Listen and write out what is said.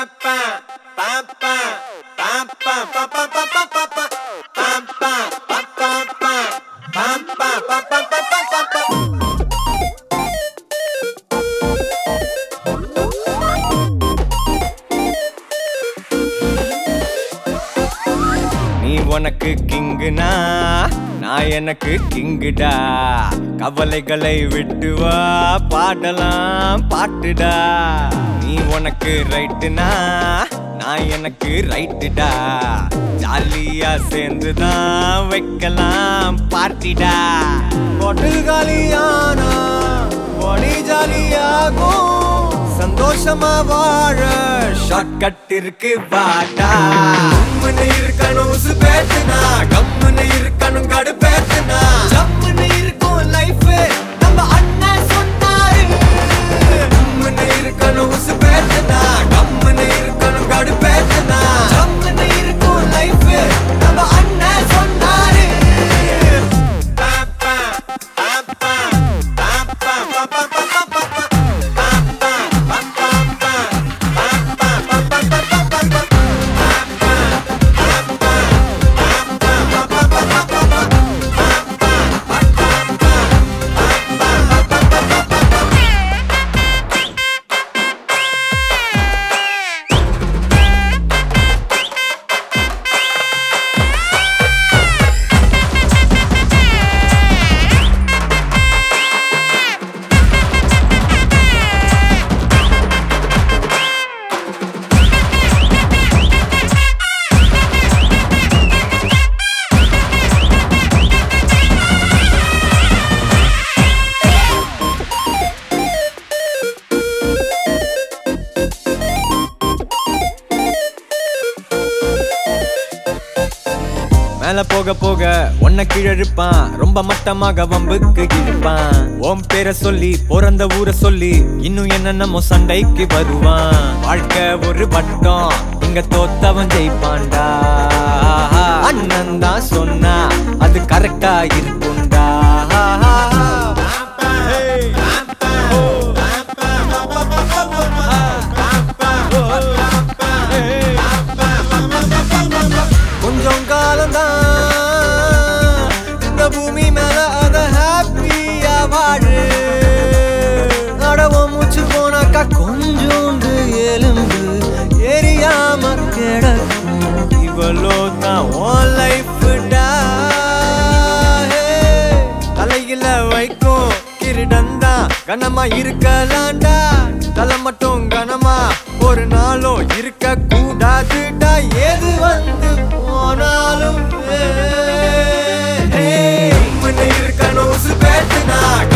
நீ உனக்கு கிங்குனா நான் எனக்கு கிங்குடா கவலைகளை விட்டு வா பாடலாம் பாட்டுடா நீ உனக்கு ரைட்டுனா நான் எனக்கு ரைட்டுடா ஜாலியா சேர்ந்துதான் வைக்கலாம் பார்ட்டிடா பாட்டில் காலியானா பாடி ஜாலியாகும் சந்தோஷமா வாழ ஷார்ட்கட் இருக்கு வாடா கம்முன்னு இருக்கணும் உசுபேத்துனா கம்முன்னு இருக்கணும் கடுப்பேத்துனா ஜம்முன்னு இருக்கும் லைஃப் நம்ம அண்ணன் சொன்னாரு கம்முன்னு இருக்கணும் உசுபேத்துனா கம்முன்னு இருக்கணும் கடுப்பேத்துனா ஜம்முன்னு இருக்கும் லைஃப் நம்ம அண்ணன் சொன்னாரு பாப்பா பாப்பா பாப்பா பாப்பா பாப்பா மேல போக போக உன்னை கீழழுப்பான் ரொம்ப மட்டமாக வம்புக்கு இழுப்பான் உன் பேரை சொல்லி பிறந்த ஊரை சொல்லி இன்னும் என்னென்னமோ சண்டைக்கு வருவான் வாழ்க்கை ஒரு வட்டம் இங்க தோத்தவன் ஜெயிப்பான்டா அண்ணன் தான் சொன்னா அது கரெக்டா இருக்கும்டா கொஞ்சம் காலம்தான் இந்த பூமி மேல அத ஹாப்பியா வாழு நடவ மூச்சு போனாக்கா கொஞ்சோண்டு எலும்பு எரியாம கிடக்கும் இவளோ தான் உன் லைஃப்டா தலையில வைக்கும் கிரீடந்தா கனமா இருக்கலாம்டா தலை மட்டும் கனமா ஒரு நாளும் இருக்க கூடாதுடா எது வந்து போனாலும் ஏ, ஏ, கம்முன்னு இருக்கணும் உசுப்பேத்துனா